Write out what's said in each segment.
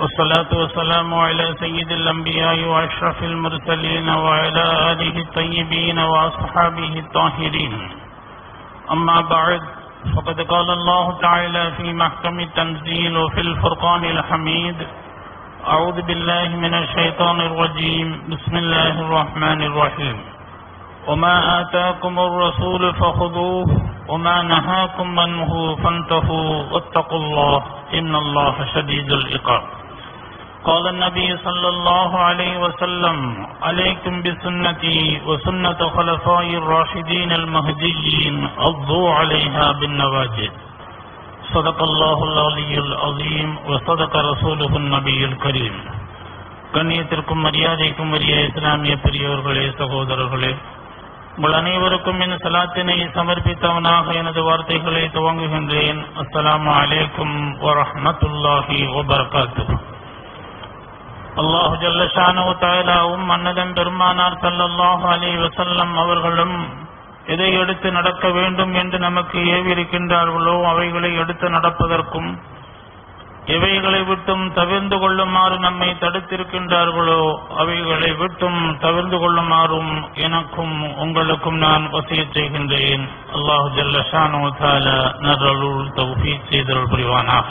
والصلاة والسلام على سيد الأنبياء وأشرف المرسلين وعلى آله الطيبين وأصحابه الطاهرين أما بعد فقد قال الله تعالى في محكم التنزيل وفي الفرقان الحميد أعوذ بالله من الشيطان الرجيم بسم الله الرحمن الرحيم وما آتاكم الرسول فخذوه وما نهاكم عنه فانتهوا واتقوا الله إن الله شديد العقاب قال النبي صلى الله عليه وسلم عليكم بسنتي وسنة خلفاء الراشدين المهديين عضوا عليها بالنواجذ صدق الله العلي العظيم وصدق رسوله النبي الكريم கண்ணியத்திற்கும் மரியாதைக்கும் உரிய இஸ்லாமிய பெரியோர்களே சகோதரர்களே உங்கள் அனைவருக்கும் என் சலாத்தினை சமர்ப்பித்தவனாக எனது வார்த்தைகளை துவங்குகின்றேன் அஸ்ஸலாமு அலைக்கும் வரஹ்மத்துல்லாஹி வபரகாத்து அல்லாஹு ஜல்லஷானு தாயலாவும் மன்னதன் பெருமானார் ஸல்லல்லாஹு அலைஹி வஸல்லம் அவர்களும் எதை எடுத்து நடக்க வேண்டும் என்று நமக்கு ஏவிருக்கின்றார்களோ அவைகளை எடுத்து நடப்பதற்கும் எவைகளை விட்டும் தவிர்ந்து கொள்ளுமாறு நம்மை தடுத்திருக்கின்றார்களோ அவைகளை விட்டும் தவிர்ந்து கொள்ளுமாறும் எனக்கும் உங்களுக்கும் நான் வசிய செய்கின்றேன் அல்லாஹு ஜல்லஷானு தால நரலுள் தௌஃபீக் செய்தல் புரிவானாக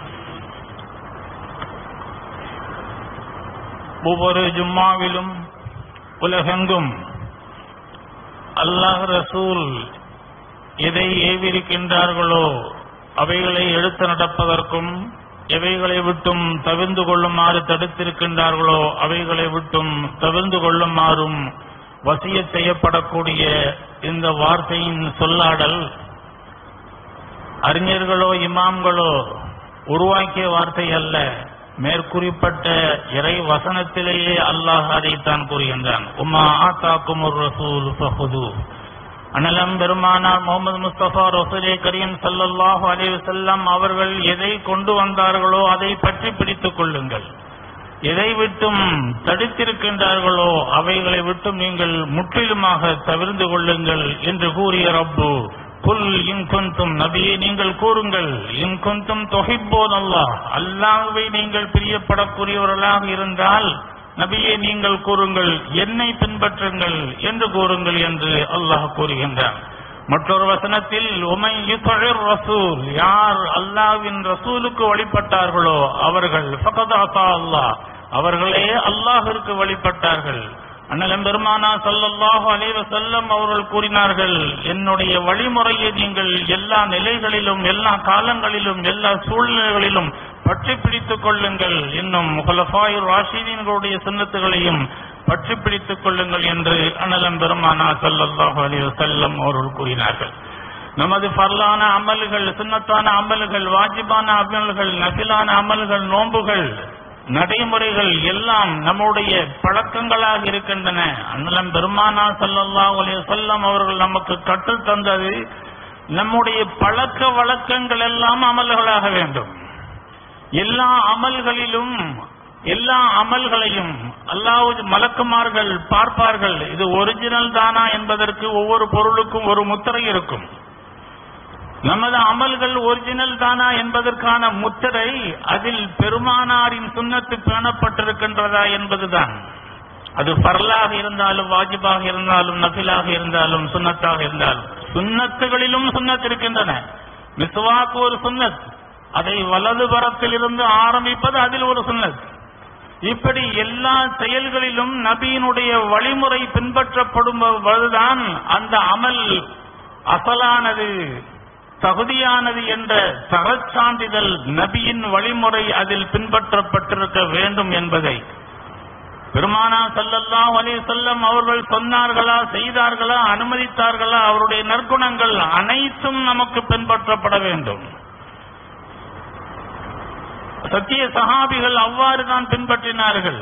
ஒவ்வொரு ஜும்மாவிலும் உலகெங்கும் அல்லாஹ் ரசூல் எதை ஏவிருக்கின்றார்களோ அவைகளை எடுத்து நடப்பதற்கும் எவைகளை விட்டும் தவிர்ந்து கொள்ளுமாறு தடுத்திருக்கின்றார்களோ அவைகளை விட்டும் தவிர்ந்து கொள்ளுமாறும் வசிய செய்யப்படக்கூடிய இந்த வார்த்தையின் சொல்லாடல் அறிஞர்களோ இமாம்களோ உருவாக்கிய வார்த்தை அல்ல மேற்குறிப்பட்ட இறை வசனத்திலேயே அல்லாஹ் அதைத்தான் கூறுகின்றான் உமா ஆத்தாக்கும் ஒரு ரசூல் ஃபஹுது அனலம் பெருமானார் முகமது முஸ்தபா ரசூலே கரீம் சல்லல்லாஹு அலைஹி வஸல்லம் அவர்கள் எதை கொண்டு வந்தார்களோ அதை பற்றி பிடித்துக் கொள்ளுங்கள் எதை விட்டும் தடுத்திருக்கின்றார்களோ அவைகளை விட்டும் நீங்கள் முற்றிலுமாக தவிர்ந்து கொள்ளுங்கள் என்று கூறிய ரப்பு புல் இன் குந்தும் நபியை நீங்கள் கூறுங்கள் இன் குந்தும் தொகைப்போது அல்லாஹ் அல்லாஹ்வை நீங்கள் பிரியப்படக்கூடியவர்களாக இருந்தால் நபியை நீங்கள் கூறுங்கள் என்னை பின்பற்றுங்கள் என்று கூறுங்கள் என்று அல்லாஹ் கூறுகின்றான் மற்றொரு வசனத்தில் உமை ரசூல் யார் அல்லாவின் ரசூலுக்கு வழிபட்டார்களோ அவர்கள் ஃபகதாசா அல்லாஹ் அவர்களே அல்லாஹிற்கு வழிபட்டார்கள் அண்ணலம் பெருமானா சல்லல்லாஹு அலைவ செல்லம் அவர்கள் கூறினார்கள் என்னுடைய வழிமுறையை நீங்கள் எல்லா நிலைகளிலும் எல்லா காலங்களிலும் எல்லா சூழ்நிலைகளிலும் பற்றி பிடித்துக் கொள்ளுங்கள் இன்னும் முகலஃபாய் ராஷிதீன்களுடைய சுண்ணத்துகளையும் பற்றி பிடித்துக் கொள்ளுங்கள் என்று அண்ணலம் பெருமானா சல்லல்லாஹு அலைவ செல்லம் அவர்கள் கூறினார்கள் நமது பரலான அமல்கள் சுண்ணத்தான அமல்கள் வாஜிபான அமல்கள் நபிலான அமல்கள் நோன்புகள் நடைமுறைகள் எல்லாம் நம்முடைய பழக்கங்களாக இருக்கின்றன அண்ணலம் பெருமானா சல்லல்லா அலைய சொல்லம் அவர்கள் நமக்கு கற்றுத் தந்தது நம்முடைய பழக்க வழக்கங்கள் எல்லாம் அமல்களாக வேண்டும் எல்லா அமல்களிலும் எல்லா அமல்களையும் அல்லாஹ் மலக்குமார்கள் பார்ப்பார்கள் இது ஒரிஜினல் தானா என்பதற்கு ஒவ்வொரு பொருளுக்கும் ஒரு முத்திரை இருக்கும் நமது அமல்கள் ஒரிஜினல் தானா என்பதற்கான முத்திரை அதில் பெருமானாரின் சுண்ணத்து பேணப்பட்டிருக்கின்றதா என்பதுதான் அது பரலாக இருந்தாலும் வாஜிபாக இருந்தாலும் நபிலாக இருந்தாலும் சுண்ணத்தாக இருந்தாலும் சுண்ணத்துகளிலும் சுண்ணத் இருக்கின்றன மிஸ்வாக்கு ஒரு சுண்ணத் அதை வலது புறத்தில் இருந்து ஆரம்பிப்பது அதில் ஒரு சுண்ணத் இப்படி எல்லா செயல்களிலும் நபியினுடைய வழிமுறை பின்பற்றப்படும் பொழுதுதான் அந்த அமல் அசலானது தகுதியானது என்ற தரச்சான்றிதழ் நபியின் வழிமுறை அதில் பின்பற்றப்பட்டிருக்க வேண்டும் என்பதை பெருமானா சல்லல்லாஹு அலைஹி வஸல்லம் அவர்கள் சொன்னார்களா செய்தார்களா அனுமதித்தார்களா அவருடைய நற்குணங்கள் அனைத்தும் நமக்கு பின்பற்றப்பட வேண்டும் சத்திய சஹாபிகள் அவ்வாறு தான் பின்பற்றினார்கள்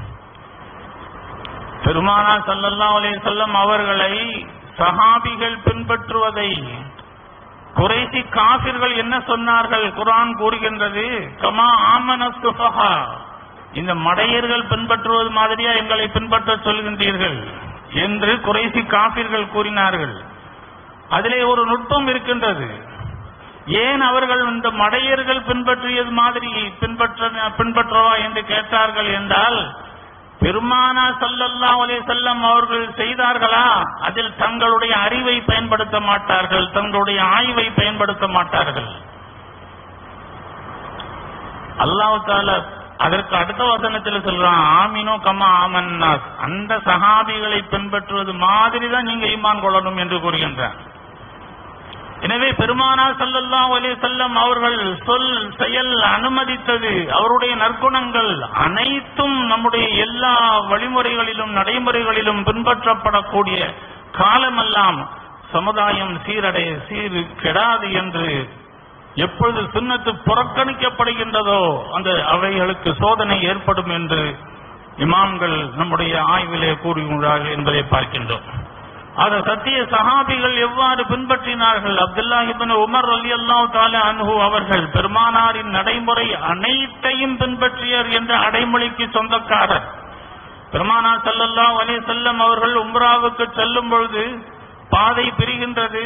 பெருமானா சல்லல்லாஹு அலைஹி வஸல்லம் அவர்களை சஹாபிகள் பின்பற்றுவதை குறைசி காபிர்கள் என்ன சொன்னார்கள் குரான் கூறுகின்றது கமா ஆமன சுஃபஹா இந்த மடையர்கள் பின்பற்றுவது மாதிரியா எங்களை பின்பற்ற சொல்கின்றீர்கள் என்று குறைசி காபிர்கள் கூறினார்கள் அதிலே ஒரு நுட்பம் இருக்கின்றது ஏன் அவர்கள் இந்த மடையர்கள் பின்பற்றியது மாதிரி பின்பற்ற பின்பற்றவா என்று கேட்டார்கள் என்றால் பெருமானா ஸல்லல்லாஹு அலைஹி வஸல்லம் அவர்கள் செய்தார்களா அதில் தங்களுடைய அறிவை பயன்படுத்த மாட்டார்கள் தங்களுடைய ஆய்வை பயன்படுத்த மாட்டார்கள் அல்லாஹ் தால அதற்கு அடுத்த வசனத்தில் சொல்றான் ஆமினோ கமா ஆமன்னாஸ் அந்த சஹாபிகளை பின்பற்றுவது மாதிரி தான் நீங்க ஈமான் கொள்ளணும் என்று கூறுகின்றான் எனவே பெருமானார் ஸல்லல்லாஹு அலைஹி வஸல்லம் அவர்கள் சொல் செயல் அனுமதித்தது அவருடைய நற்குணங்கள் அனைத்தும் நம்முடைய எல்லா வழிமுறைகளிலும் நடைமுறைகளிலும் பின்பற்றப்படக்கூடிய காலமெல்லாம் சமுதாயம் சீரடைய சீர் கெடாது என்று எப்பொழுது சுன்னத்து புறக்கணிக்கப்படுகின்றதோ அந்த அவைகளுக்கு சோதனை ஏற்படும் என்று இமாம்கள் நம்முடைய ஆய்விலே கூறுகிறார்கள் என்பதை பார்க்கின்றோம் ஆக சத்திய சஹாபிகள் எவ்வாறு பின்பற்றினார்கள் அப்துல்லா இப்னு உமர் அலி அல்லாஹ் தாலா அன்ஹு அவர்கள் பெருமானாரின் நடைமுறை அனைத்தையும் பின்பற்றியர் என்ற அடைமொழிக்கு சொந்தக்காரர் பெருமானார் ஸல்லல்லாஹு அலைஹி வஸல்லம் அவர்கள் உம்ராவுக்கு செல்லும் பொழுது பாதை பிரிகின்றது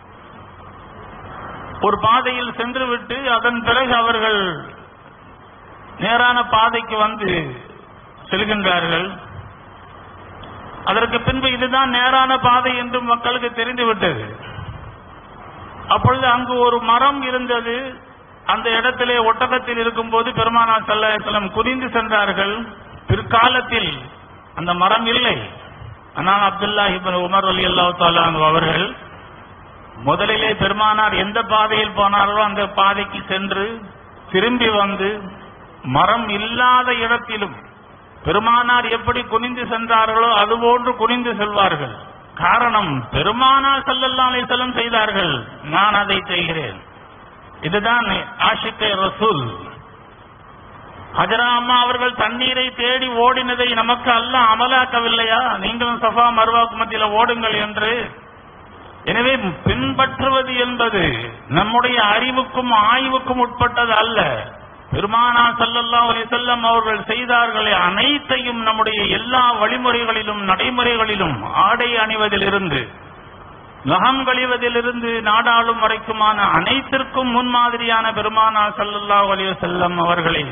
ஒரு பாதையில் சென்று விட்டு அதன் பிறகு அவர்கள் நேரான பாதைக்கு வந்து செல்கின்றார்கள் அதற்கு பின்பு இதுதான் நேரான பாதை என்று மக்களுக்கு தெரிந்து விட்டது அப்பொழுது அங்கு ஒரு மரம் இருந்தது அந்த இடத்திலே ஒட்டகத்தில் இருக்கும்போது பெருமானார் சல்லாஹம் குனிந்து சென்றார்கள் பிற்காலத்தில் அந்த மரம் இல்லை ஆனால் அப்துல்லா இப்னு உமர் அலி அல்லாஹ் அவர்கள் முதலிலே பெருமானார் எந்த பாதையில் போனார்களோ அந்த பாதைக்கு சென்று திரும்பி வந்து மரம் இல்லாத இடத்திலும் பெருமானார் எப்படி குனிந்து சென்றார்களோ அதுபோன்று குனிந்து செல்வார்கள் காரணம் பெருமானார் ஸல்லல்லாஹு அலைஹி வஸல்லம் செய்தார்கள் நான் அதை செய்கிறேன் இதுதான் ஆஷிக்கை ரசூல் ஹஜரா அம்மா அவர்கள் தண்ணீரை தேடி ஓடினதை நமக்கு அல்ல அமலாக்கவில்லையா நீங்களும் சஃபா மர்வாக்கு மத்தியில ஓடுங்கள் என்று எனவே பின்பற்றுவது என்பது நம்முடைய அறிவுக்கும் ஆய்வுக்கும் உட்பட்டது அல்ல பெருமானா ஸல்லல்லாஹு அலைஹி வஸல்லம் அவர்கள் செய்தார்களே அனைத்தையும் நம்முடைய எல்லா வழிமுறைகளிலும் நடைமுறைகளிலும் ஆடை அணிவதிலிருந்து நகம் கழிவதிலிருந்து நாடாளும் வரைக்குமான அனைத்திற்கும் முன்மாதிரியான பெருமானா ஸல்லல்லாஹு அலைஹி வஸல்லம் அவர்களை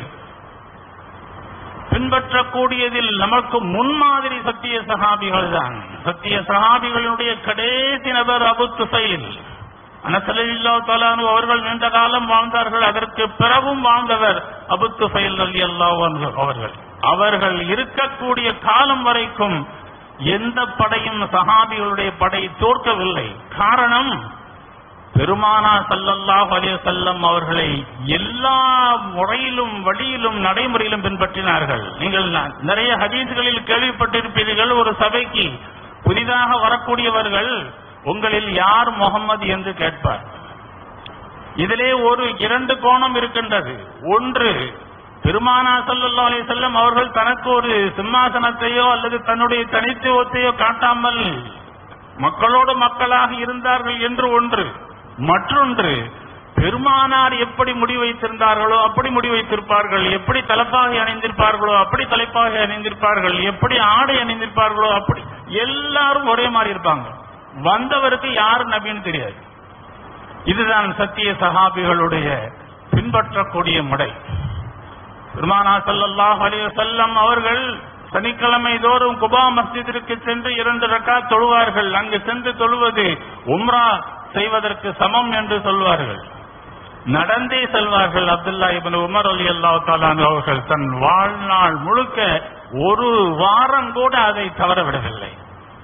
பின்பற்றக்கூடியதில் நமக்கு முன்மாதிரி சத்திய சகாபிகள் தான் சத்திய சகாபிகளுடைய கடைசி நபர் அபு துஃபைல் அனசலில்லா தலானு அவர்கள் நீண்ட காலம் வாழ்ந்தார்கள் அதற்கு பிறகும் வாழ்ந்தவர் அபு துஃபைல் அலி அவர்கள் அவர்கள் இருக்கக்கூடிய காலம் வரைக்கும் எந்த படையும் சஹாபிகளுடைய படை தோற்கவில்லை காரணம் பெருமானா சல்லல்லாஹு அலைஹி வஸல்லம் அவர்களை எல்லா முறையிலும் வழியிலும் நடைமுறையிலும் பின்பற்றினார்கள் நீங்கள் ந- நிறைய ஹதீஸ்களில் கேள்விப்பட்டிருப்பீர்கள் ஒரு சபைக்கு புதிதாக வரக்கூடியவர்கள் உங்களில் யார் முகம்மது என்று கேட்பார் இதிலே ஒரு இரண்டு கோணம் இருக்கின்றது ஒன்று பெருமானா ஸல்லல்லாஹு அலைஹி வஸல்லம் அவர்கள் தனக்கு ஒரு சிம்மாசனத்தையோ அல்லது தன்னுடைய தனித்துவத்தையோ காட்டாமல் மக்களோடு மக்களாக இருந்தார்கள் என்று ஒன்று மற்றொன்று பெருமானார் எப்படி முடி வைத்திருந்தார்களோ அப்படி முடி வைத்திருப்பார்கள் எப்படி தலைப்பாகை அணிந்திருப்பார்களோ அப்படி தலைப்பாகை அணிந்திருப்பார்கள் எப்படி ஆடை அணிந்திருப்பார்களோ அப்படி எல்லாரும் ஒரே மாதிரி இருப்பாங்க வந்தவருக்கு யார் நபின்னு தெரியாது இதுதான் சத்திய சஹாபிகளுடைய பின்பற்றக்கூடிய முறை பெருமானா ஸல்லல்லாஹு அலைஹி வஸல்லம் அவர்கள் சனிக்கிழமை தோறும் குபா மஸ்ஜிதிற்கு சென்று இரண்டு ரக்காத் தொழுவார்கள் அங்கு சென்று தொழுவது உம்ரா செய்வதற்கு சமம் என்று சொல்வார்கள் நடந்தே செல்வார்கள் அப்துல்லா இப்னு உமர் அலி அல்லாஹ் அவர்கள் தன் வாழ்நாள் முழுக்க ஒரு வாரம் கூட அதை தவறவிடவில்லை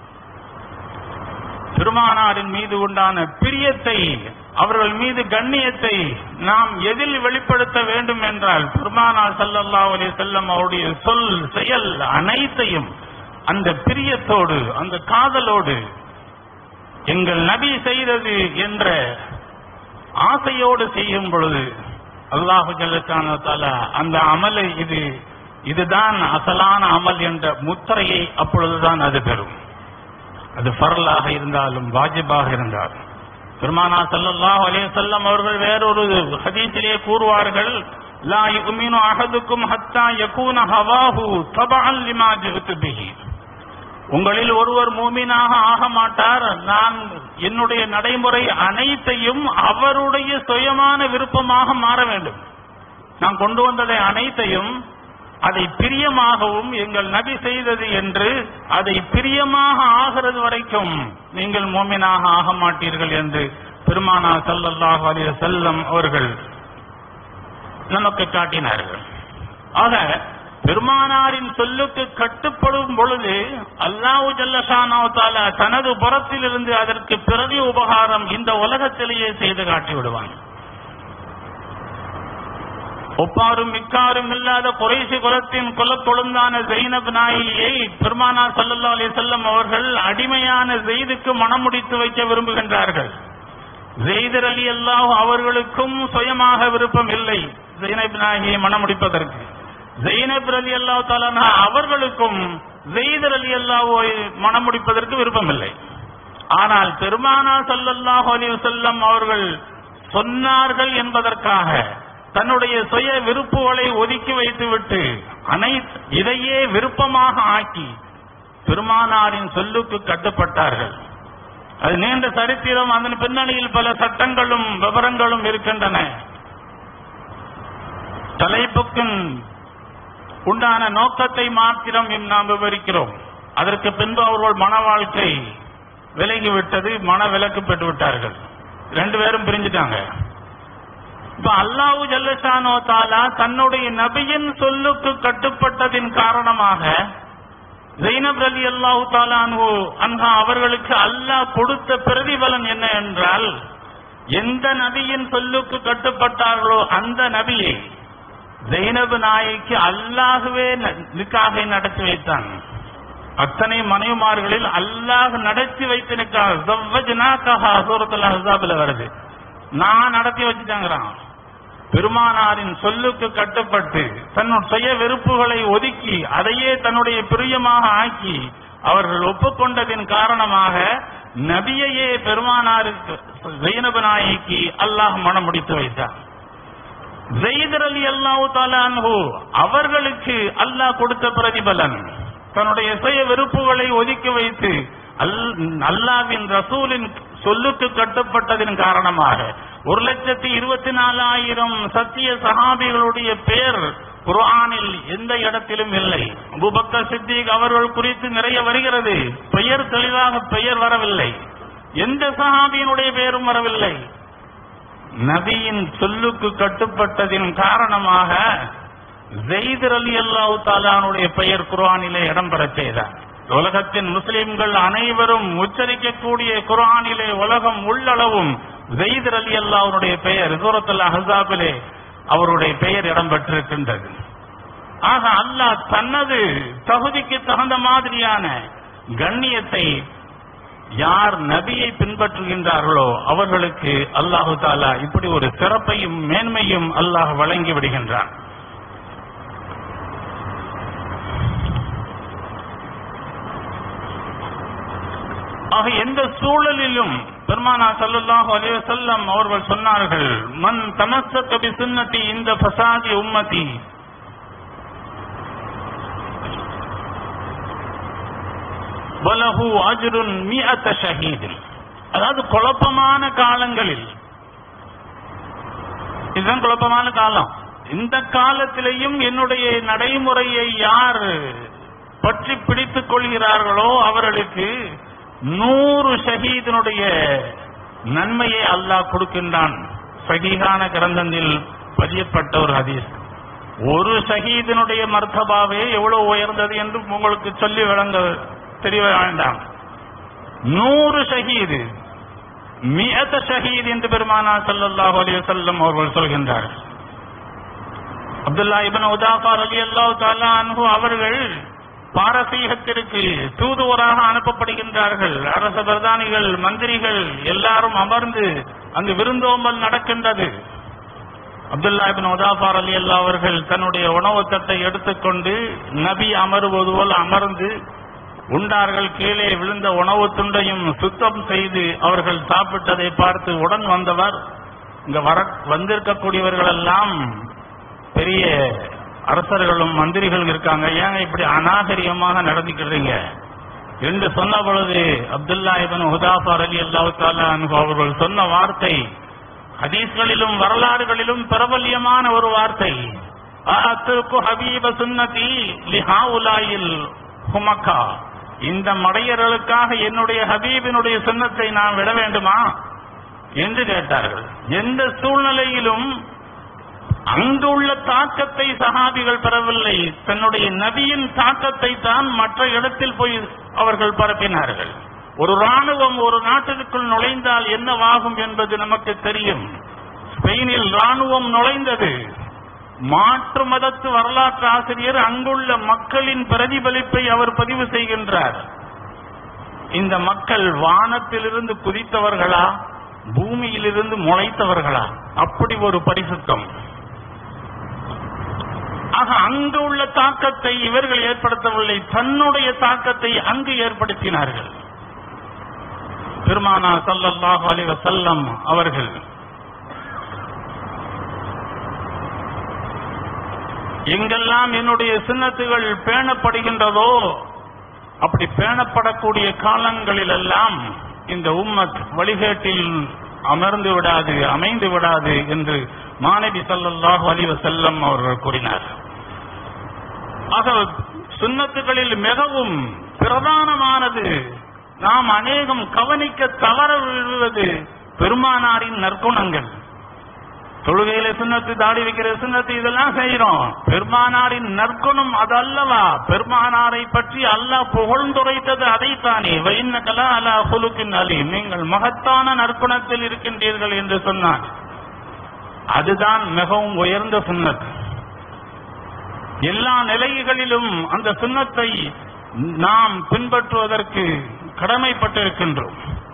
பெருமானாரின் மீது உண்டான பிரியத்தை அவர்கள் மீது கண்ணியத்தை நாம் எதில் வெளிப்படுத்த வேண்டும் என்றால் பெருமானார் ஸல்லல்லாஹு அலைஹி வஸல்லம் அவருடைய சொல் செயல் அனைத்தையும் அந்த பிரியத்தோடு அந்த காதலோடு எங்கள் நபி செய்தது என்ற ஆசையோடு செய்யும் பொழுது அல்லாஹு ஜல்லஷானு தஆலா அந்த அமலை இது இதுதான் அசலான அமல் என்ற முத்திரையை அப்பொழுதுதான் அது பெறும் அது ஃபர்லாக இருந்தாலும் வாஜிபாக இருந்தாலும் பெருமானா ஸல்லல்லாஹு அலைஹி வஸல்லம் அவர்கள் வேறொரு ஹதீஸிலே கூறுவார்கள் லா யுமினு அஹதுக்கும் ஹத்தா யகூன ஹவாஹு தபஅன் லிமா ஜிஹ்து பிஹி உங்களில் ஒருவர் மூமினாக ஆக மாட்டார் நான் என்னுடைய நடைமுறை அனைத்தையும் அவருடைய சுயமான விருப்பமாக மாற வேண்டும் நான் கொண்டு வந்ததை அனைத்தையும் அதை பிரியமாகவும் எங்கள் நபி செய்தது என்று அதை பிரியமாக ஆகிறது வரைக்கும் நீங்கள் மோமினாக ஆக மாட்டீர்கள் என்று பெருமானா ஸல்லல்லாஹு அலைஹி வஸல்லம் அவர்கள் நமக்கு காட்டினார்கள் ஆக பெருமானாரின் சொல்லுக்கு கட்டுப்படும் பொழுது அல்லாஹு ஜல்லஷானோ தாலா தனது புறத்திலிருந்து அதற்கு பிரதி உபகாரம் இந்த உலகத்திலேயே செய்து காட்டி விடுவான் ஒப்பாரும் மிக்காரும் இல்லாத குறைசி குலத்தின் குலத்தொழுந்தான ஜெயினப் நாயியை பெருமானார் ஸல்லல்லாஹு அலைஹி வஸல்லம் அவர்கள் அடிமையான ஜெயிதுக்கு மனம் முடித்து வைக்க விரும்புகின்றார்கள் ஜெயிதர் அலி அல்லாஹ் அவர்களுக்கும் சுயமாக விருப்பம் இல்லை ஜெயினப் நாயியை மனம் முடிப்பதற்கு ஜெயினப் அலி அல்லாஹ் தாலானா அவர்களுக்கும் ஜெயிதர் அலி அல்லாஹை மனம் முடிப்பதற்கு விருப்பம் இல்லை ஆனால் பெருமானா ஸல்லல்லாஹு அலைஹி வஸல்லம் அவர்கள் சொன்னார்கள் என்பதற்காக தன்னுடைய சுய விருப்புகளை ஒதுக்கி வைத்துவிட்டு அனைத்து இதையே விருப்பமாக ஆக்கி பெருமானாரின் சொல்லுக்கு கட்டுப்பட்டார்கள் அது நீண்ட சரித்திரம் அதன் பின்னணியில் பல சட்டங்களும் விவரங்களும் இருக்கின்றன தலைப்புக்கும் உண்டான நோக்கத்தை மாத்திரம் நாம் விவரிக்கிறோம் அதற்கு பின்பு அவர்கள் மன வாழ்க்கை விலகிவிட்டது மன விலக்கு பெற்று விட்டார்கள் ரெண்டு பேரும் பிரிஞ்சுட்டாங்க இப்ப அல்லாஹு ஜல்லஷானோ தாலா தன்னுடைய நபியின் சொல்லுக்கு கட்டுப்பட்டதின் காரணமாக ஜெயினப் அலி அல்லாஹு தாலா அன்ஹா அவர்களுக்கு அல்லாஹ் கொடுத்த பிரதிபலன் என்ன என்றால் எந்த நபியின் சொல்லுக்கு கட்டுப்பட்டார்களோ அந்த நபியை ஜெயினபு நாய்க்கு அல்லாஹுவே நிக்காகை நடத்தி வைத்தான் அத்தனை மனைவிமார்களில் அல்லாஹ் நடத்தி வைத்து நிக்காக சூரத்துல ஹசாபில் வருது நான் நடத்தி வச்சுட்டாங்கிறான் பெருமானாரின் சொல்லுக்கு கட்டுப்பட்டு தன்னுடைய சுய வெறுப்புகளை ஒதுக்கி அதையே தன்னுடைய பிரியமாக ஆக்கி அவர்கள் ஒப்புக்கொண்டதின் காரணமாக நபியையே பெருமானாருக்கு ஜெயினபு நாயகி அல்லாஹ் மனம் முடித்து வைத்தார் ஜெயிதர் அலி அல்லாஹு தாலான்ஹு அவர்களுக்கு அல்லாஹ் கொடுத்த பிரதிபலன் தன்னுடைய சுய வெறுப்புகளை ஒதுக்கி வைத்து அல்லாவின் ரசூலின் சொல்லுக்கு கட்டுப்பட்டதின் காரணமாக ஒரு லட்சத்தி இருபத்தி நாலாயிரம் சத்திய சகாபிகளுடைய பெயர் குர்ஆனில் எந்த இடத்திலும் இல்லை அபுபக்கர் சித்திக் அவர்கள் குறித்து நிறைய வருகிறது பெயர் தெளிவாக பெயர் வரவில்லை எந்த சஹாபியினுடைய பெயரும் வரவில்லை நபியின் சொல்லுக்கு கட்டுப்பட்டதின் காரணமாக ஜெயிதர் அலி அல்லாஹு தாலானுடைய பெயர் குர்ஆனிலே இடம்பெறச் செய்தார் உலகத்தின் முஸ்லிம்கள் அனைவரும் உச்சரிக்கக்கூடிய குர்ஆனிலே உலகம் உள்ளளவும் ஜெயிதர் அலி அல்லாஹ்வுடைய பெயர் சூரத்துல் அஹ்ஸாபிலே அவருடைய பெயர் இடம்பெற்றிருக்கின்றது ஆக அல்லாஹ் தனது தகுதிக்கு தகுந்த மாதிரியான கண்ணியத்தை யார் நபியை பின்பற்றுகின்றார்களோ அவர்களுக்கு அல்லாஹு தாலா இப்படி ஒரு சிறப்பையும் மேன்மையும் அல்லாஹ் வழங்கி விடுகின்றான் ஆக எந்த சூழலிலும் பெருமானா ஸல்லல்லாஹு அலைஹி வஸல்லம் அவர்கள் சொன்னார்கள் மன் தமஸ்ஸக பி சுன்னதி இந்த ஃபசாதி உம்மதி வலஹு அஜ்ருன் மிஅத ஷஹீத் அதாவது குழப்பமான காலங்களில் இதுதான் குழப்பமான காலம் இந்த காலத்திலேயும் என்னுடைய நடைமுறையை யார் பற்றி பிடித்துக் கொள்கிறார்களோ அவர்களுக்கு நூறு ஷஹீதனுடைய நன்மையை அல்லாஹ் கொடுக்கின்றான் சஹீகான கிரந்தத்தில் பதியப்பட்ட ஒரு ஹதீஸ் ஒரு ஷஹீதனுடைய மர்த்தபாவே எவ்வளவு உயர்ந்தது என்று உங்களுக்கு சொல்லி விளங்க தெரிய வேண்டாம் நூறு ஷஹீது மியத்த ஷஹீத் என்று பெருமானா ஸல்லல்லாஹு அலைஹி வஸல்லம் அவர்கள் சொல்கின்றார்கள் அப்துல்லா இப்னு உதாஃபா ரலியல்லாஹு தஆலா அன்ஹு அவர்கள் பாரசீகத்திற்கு தூதுவராக அனுப்பப்படுகின்றார்கள் அரச பிரதானிகள் மந்திரிகள் எல்லாரும் அமர்ந்து அங்கு விருந்தோம்பல் நடக்கின்றது அப்துல்லா இபின் உதாஃபார் அலி அல்லா அவர்கள் தன்னுடைய உணவு தட்டை எடுத்துக்கொண்டு நபி அமருவது போல் அமர்ந்து உண்டார்கள் கீழே விழுந்த உணவு துண்டையும் சுத்தம் செய்து அவர்கள் சாப்பிட்டதை பார்த்து உடன் வந்தவர் இங்க வர வந்திருக்கக்கூடியவர்கள் எல்லாம் பெரிய அரசர்களும் மந்திரிகளும் இருக்காங்க ஏங்க இப்படி அநாகரிகமாக நடந்துக்கிறீங்க என்று சொன்ன பொழுது அப்துல்லா இபன் ஹுதாஃபர் அலி அல்லாஹு தாலா அவர்கள் சொன்ன வார்த்தை ஹதீஸ்களிலும் வரலாறுகளிலும் பிரபல்யமான ஒரு வார்த்தை ஆத்துக்கு ஹபீப சுன்னதி லிஹாவுலாயில் ஹுமக்கா இந்த மடையர்களுக்காக என்னுடைய ஹபீபினுடைய சுன்னத்தை நான் விட வேண்டுமா என்று கேட்டார்கள் எந்த சூழ்நிலையிலும் அங்குள்ள தாக்கத்தை சஹாபிகள் பெறவில்லை தன்னுடைய நபியின் தாக்கத்தை தான் மற்ற இடத்தில் போய் அவர்கள் பரப்பினார்கள் ஒரு ராணுவம் ஒரு நாட்டிற்குள் நுழைந்தால் என்னவாகும் என்பது நமக்கு தெரியும் ஸ்பெயினில் ராணுவம் நுழைந்தது மாற்று மதத்து வரலாற்று ஆசிரியர் அங்குள்ள மக்களின் பிரதிபலிப்பை அவர் பதிவு செய்கின்றார் இந்த மக்கள் வானத்திலிருந்து குதித்தவர்களா பூமியிலிருந்து முளைத்தவர்களா அப்படி ஒரு பரிசுத்தம் ஆக அங்கு உள்ள தாக்கத்தை இவர்கள் ஏற்படுத்தவில்லை தன்னுடைய தாக்கத்தை அங்கு ஏற்படுத்தினார்கள் பெருமானா ஸல்லல்லாஹு அலைஹி வஸல்லம் அவர்கள் எங்கெல்லாம் என்னுடைய சின்னத்துகள் பேணப்படுகின்றதோ அப்படி பேணப்படக்கூடிய காலங்களிலெல்லாம் இந்த உம்மத் வழிகேட்டில் அமர்ந்து விடாது அமைந்து விடாது என்று மாணவி ஸல்லல்லாஹு அலைஹி வஸல்லம் அவர்கள் கூறினார் ஆக சுன்னத்துகளில் மிகவும் பிரதானமானது நாம் அநேகம் கவனிக்க தவற விடுவது பெருமானாரின் நற்குணங்கள் தொழுகையில சுண்ணத்து தாடி வைக்கிற சுண்ணத்து இதெல்லாம் செய்யறோம் பெருமானாரின் நற்குணம் அது அல்லவா பெருமானாரை பற்றி அல்லாஹ் புகழ்ந்துரைத்தது அதைத்தானே வைன்னகலா அலா குலுக்கின் அலி நீங்கள் மகத்தான நற்குணத்தில் இருக்கின்றீர்கள் என்று சொன்னார் அதுதான் மிகவும் உயர்ந்த சுண்ணத் எல்லா நிலைகளிலும் அந்த சுண்ணத்தை நாம் பின்பற்றுவதற்கு கடமைப்பட்டிருக்கின்றோம்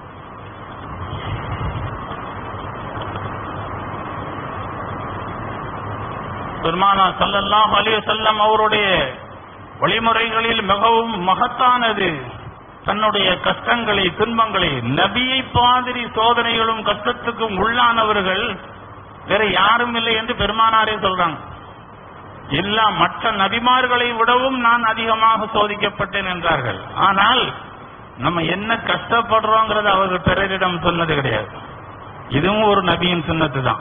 பெருமானா ஸல்லல்லாஹு அலைஹி வஸல்லம் அவருடைய வழிமுறைகளில் மிகவும் மகத்தானது தன்னுடைய கஷ்டங்களை துன்பங்களை நபியை மாதிரி சோதனைகளும் கஷ்டத்துக்கும் உள்ளானவர்கள் வேற யாரும் இல்லை என்று பெருமானாரே சொல்றாங்க எல்லா மற்ற நபிமார்களை விடவும் நான் அதிகமாக சோதிக்கப்பட்டேன் என்றார்கள் ஆனால் நம்ம என்ன கஷ்டப்படுறோங்கிறது அவர்கள் பிறரிடம் சொன்னது கிடையாது இதுவும் ஒரு நபியின் சுன்னத்து தான்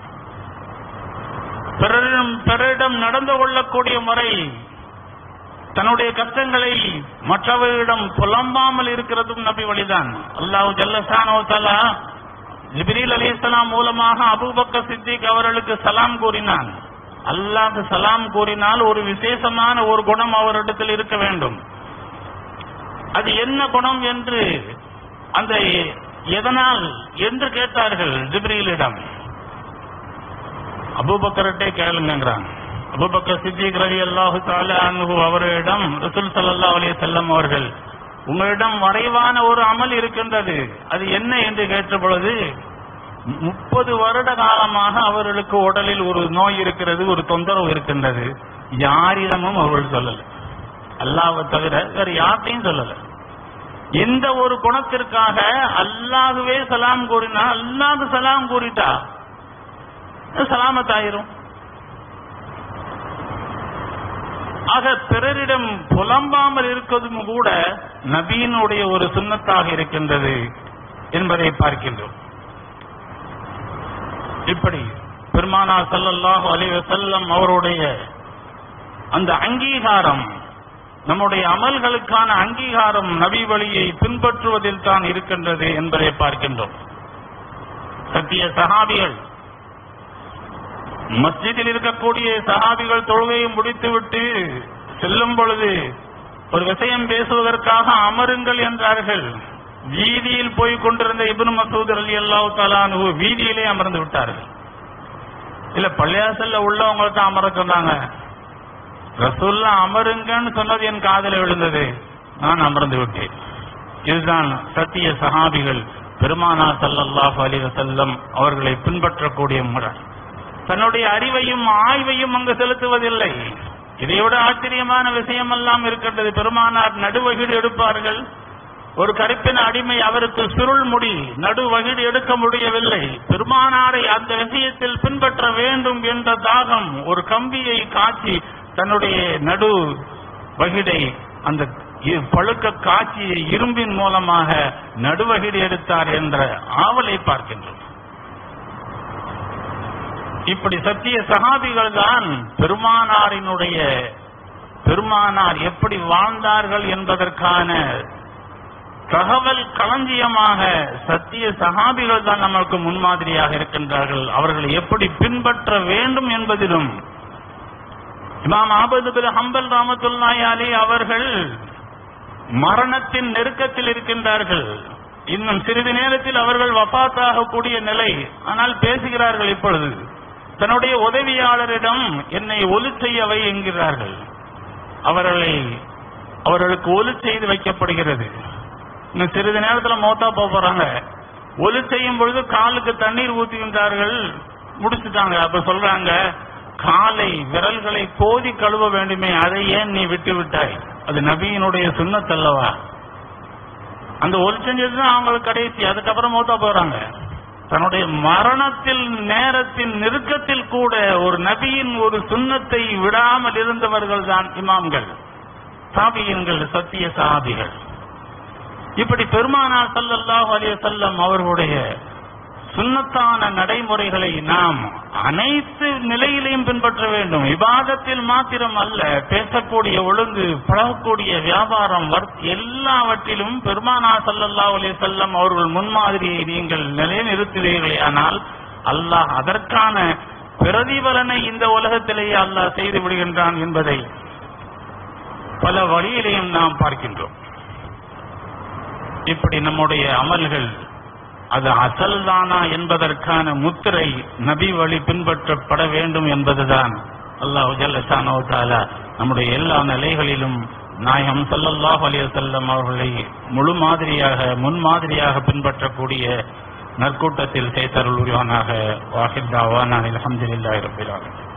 பிறரிடம் பிறரிடம் நடந்து கொள்ளக்கூடிய முறை தன்னுடைய கஷ்டங்களை மற்றவர்களிடம் புலம்பாமல் இருக்கிறதும் நபி வழிதான் அல்லாஹ் ஜல்லசானோ தலா ஜிப்ரீல் அலிஸ்லாம் மூலமாக அபூபக்கர் சித்திக் அவர்களுக்கு சலாம் கூறினான் அல்லாஹ் சலாம் கூறினால் ஒரு விசேஷமான ஒரு குணம் அவரிடத்தில் இருக்க வேண்டும் அது என்ன குணம் என்று அந்த எதனால் என்று கேட்டார்கள் ஜிப்ரீலிடம் அபூபக்கர்ட்டே கேளுங்கிறாங்க அபூபக்கர் சித்திக் ரவி அல்லாஹு தாலா அன்ஹு அவரிடம் ரசூல் ஸல்லல்லாஹு அலைஹி வஸல்லம் அவர்கள் உங்களிடம் மறைவான ஒரு அமல் இருக்கின்றது அது என்ன என்று கேட்ட பொழுது முப்பது வருட காலமாக அவர்களுக்கு உடலில் ஒரு நோய் இருக்கிறது ஒரு தொந்தரவு இருக்கின்றது யாரிடமும் அவர்கள் சொல்லல அல்லாவை தவிர வேற யார்ட்டையும் சொல்லல எந்த ஒரு குணத்திற்காக அல்லாஹுவே சலாம் கூறினா அல்லாஹ் சலாம் கூறிட்டா சலாமத்தாயிரும் ஆக பிறரிடம் புலம்பாமல் இருப்பதும் கூட நபியினுடைய ஒரு சுண்ணத்தாக இருக்கின்றது என்பதை பார்க்கின்றோம் இப்படி பெருமானா ஸல்லல்லாஹு அலைஹி வஸல்லம் அவருடைய அந்த அங்கீகாரம் நம்முடைய அமல்களுக்கான அங்கீகாரம் நபி வழியை பின்பற்றுவதில் தான் இருக்கின்றது என்பதை பார்க்கின்றோம் சத்திய சஹாபிகள் மஸ்ஜிதில் இருக்கக்கூடிய சஹாபிகள் தொழுகையை முடித்துவிட்டு செல்லும் பொழுது ஒரு விஷயம் பேசுவதற்காக அமருங்கள் என்றார்கள் வீதியில் போய் கொண்டிருந்த இப்னு மசூத் அலி அல்லாஹ் தலானு வீதியிலே அமர்ந்து விட்டார்கள் இல்ல பள்ளியாசல்ல உள்ளவங்கள்ட்ட அமர சொன்னாங்க ரசூல்லா அமருங்கன்னு சொன்னது என் காதல விழுந்தது நான் அமர்ந்து விட்டேன் இதுதான் சத்திய சஹாபிகள் பெருமானா ஸல்லல்லாஹு அலைஹி வஸல்லம் அவர்களை பின்பற்றக்கூடிய முறை தன்னுடைய அறிவையும் ஆய்வையும் அங்கு செலுத்துவதில்லை இதைவிட ஆச்சரியமான விஷயம் எல்லாம் இருக்கின்றது பெருமானார் நடுவகிடு எடுப்பார்கள் ஒரு கருப்பின அடிமை அவருக்கு சுருள் முடி நடுவகிடு எடுக்க முடியவில்லை பெருமானாரை அந்த விஷயத்தில் பின்பற்ற வேண்டும் என்ற தாகம் ஒரு கம்பியை காட்சி தன்னுடைய நடு வகிடை அந்த இ- பழுக்க காட்சியை இரும்பின் மூலமாக நடுவகிடு எடுத்தார் என்ற ஆவலை பார்க்கின்றோம் இப்படி சத்திய சகாபிகள் தான் பெருமானாரினுடைய பெருமானார் எப்படி வாழ்ந்தார்கள் என்பதற்கான தகவல் களஞ்சியமாக சத்திய சகாபிகள் தான் நமக்கு முன்மாதிரியாக இருக்கின்றார்கள் அவர்களை எப்படி பின்பற்ற வேண்டும் என்பதிலும் இமாம் ஆபது பின் ஹம்பல் ராமத்துல்லாஹி அலி அவர்கள் மரணத்தின் நெருக்கத்தில் இருக்கின்றார்கள் இன்னும் சிறிது நேரத்தில் அவர்கள் வபாத்தாக கூடிய நிலை ஆனால் பேசுகிறார்கள் இப்பொழுது தன்னுடைய உதவியாளரிடம் என்னை ஒலி செய்யவை என்கிறார்கள் அவர்களை அவர்களுக்கு ஒலி செய்து வைக்கப்படுகிறது இன்னும் சிறிது நேரத்தில் மௌத்தா போக போறாங்க ஒலி செய்யும் பொழுது காலுக்கு தண்ணீர் ஊத்துகின்றார்கள் முடிச்சுட்டாங்க அப்ப சொல்றாங்க காலை விரல்களை கோதி கழுவ வேண்டுமே அதை ஏன் நீ விட்டு விட்டாய் அது நபியினுடைய சுண்ணத்தல்லவா அந்த ஒலி செஞ்சதுதான் அவங்களுக்கு கடைசி அதுக்கப்புறம் மௌத்தா போறாங்க தன்னுடைய மரணத்தில் நேரத்தின் நெருக்கத்தில் கூட ஒரு நபியின் ஒரு சுண்ணத்தை விடாமல் இருந்தவர்கள் தான் இமாம்கள் சாபியன்கள் சத்திய சாபிகள் இப்படி பெருமானார் ஸல்லல்லாஹு அலைஹி வஸல்லம் அவர்களுடைய சுன்னத்தான நடைமுறைகளை நாம் அனைத்து நிலையிலையும் பின்பற்ற வேண்டும் விவாதத்தில் மாத்திரம் அல்ல பேசக்கூடிய ஒழுங்கு பழகக்கூடிய வியாபாரம் வர்த் எல்லாவற்றிலும் பெருமானார் ஸல்லல்லாஹு அலைஹி வஸல்லம் அவர்கள் முன்மாதிரியை நீங்கள் நிலைநிறுத்துவீர்களே ஆனால் அல்லாஹ் அதற்கான பிரதிபலனை இந்த உலகத்திலேயே அல்லாஹ் செய்து விடுகின்றான் என்பதை பல வழியிலையும் நாம் பார்க்கின்றோம் இப்படி நம்முடைய அமல்கள் அது அசல்தானா என்பதற்கான முத்திரை நபி வழி பின்பற்றப்பட வேண்டும் என்பதுதான் அல்லாஹ் ஜல்லஷானோ தாலா நம்முடைய எல்லா நிலைகளிலும் நாயகம் ஸல்லல்லாஹு அலைஹி வஸல்லம் அவர்களை முழு மாதிரியாக முன்மாதிரியாக பின்பற்றக்கூடிய நற்கூட்டத்தில் சேர்த்தருள் உருவானாக வாஹித் தாவான் அல்ஹம்துலில்லாஹி ரப்பில் ஆலமீன்